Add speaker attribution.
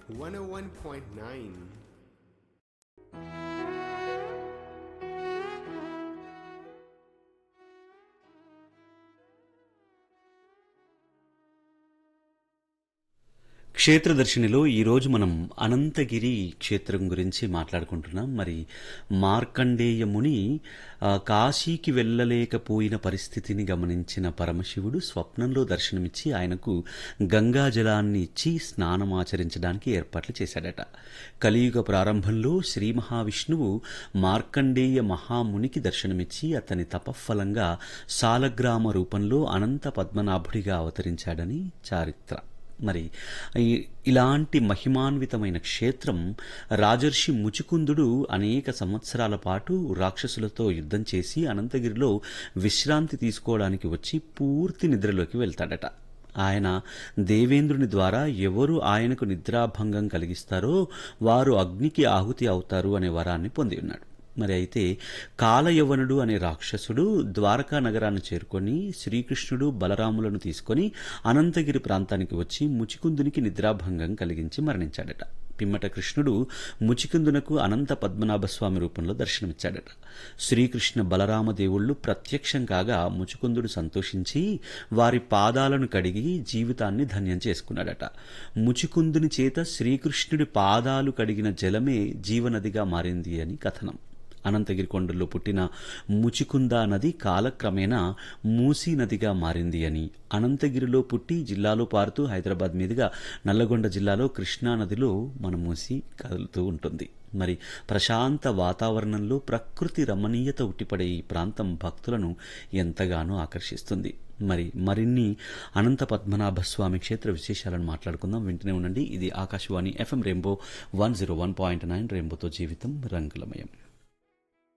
Speaker 1: 101.9.
Speaker 2: క్షేత్రదర్శినిలో ఈరోజు మనం అనంతగిరి క్షేత్రం గురించి మాట్లాడుకుంటున్నాం మరి మార్కండేయ ముని ఆ, కాశీకి వెళ్ళలేకపోయిన పరిస్థితిని గమనించిన పరమశివుడు స్వప్నంలో దర్శనమిచ్చి ఆయనకు గంగా జలాన్ని ఇచ్చి స్నానమాచరించడానికి ఏర్పాట్లు చేశాడట కలియుగ ప్రారంభంలో శ్రీ మహావిష్ణువు మార్కండేయ మహామునికి దర్శనమిచ్చి అతని తపఫలంగా సాలగ్రామ రూపంలో అనంత పద్మనాభుడిగా అవతరించాడని చారిత్ర మరి ఈ- ఇలాంటి మహిమాన్వితమైన క్షేత్రం రాజర్షి ముచుకుందుడు అనేక సంవత్సరాల పాటు రాక్షసులతో యుద్ధం చేసి అనంతగిరిలో విశ్రాంతి తీసుకోవడానికి వచ్చి పూర్తి నిద్రలోకి వెళ్తాడట ఆయన దేవేంద్రుని ద్వారా ఎవరు ఆయనకు నిద్రాభంగం కలిగిస్తారో వారు అగ్నికి ఆహుతి అవుతారు అనే వరాన్ని పొంది ఉన్నాడు మరి అయితే కాలయవనుడు అనే రాక్షసుడు ద్వారకా నగరాన్ని చేరుకొని శ్రీకృష్ణుడు బలరాములను తీసుకొని అనంతగిరి ప్రాంతానికి వచ్చి ముచికుందునికి నిద్రాభంగం కలిగించి మరణించాడట పిమ్మట కృష్ణుడు ముచికుందునకు అనంత పద్మనాభస్వామి రూపంలో దర్శనమిచ్చాడట శ్రీకృష్ణ బలరామ దేవుళ్ళు ప్రత్యక్షం కాగా ముచుకుందుడు సంతోషించి వారి పాదాలను కడిగి జీవితాన్ని ధన్యం చేసుకున్నాడట ముచుకుందుని చేత శ్రీకృష్ణుడి పాదాలు కడిగిన జలమే జీవనదిగా మారింది అని కథనం అనంతగిరి కొండల్లో పుట్టిన ముచికుంద నది కాలక్రమేణా మూసీ నదిగా మారింది అని అనంతగిరిలో పుట్టి జిల్లాలో పారుతూ హైదరాబాద్ మీదుగా నల్లగొండ జిల్లాలో కృష్ణా నదిలో మన మూసి కదులుతూ ఉంటుంది మరి ప్రశాంత వాతావరణంలో ప్రకృతి రమణీయత ఉట్టిపడే ఈ ప్రాంతం భక్తులను ఎంతగానో ఆకర్షిస్తుంది మరి మరిన్ని అనంత పద్మనాభ స్వామి క్షేత్ర విశేషాలను మాట్లాడుకుందాం వింటూనే ఉండండి ఇది Akashvani FM rainbow one zero one point nine రెయిన్బోతో జీవితం రంగులమయం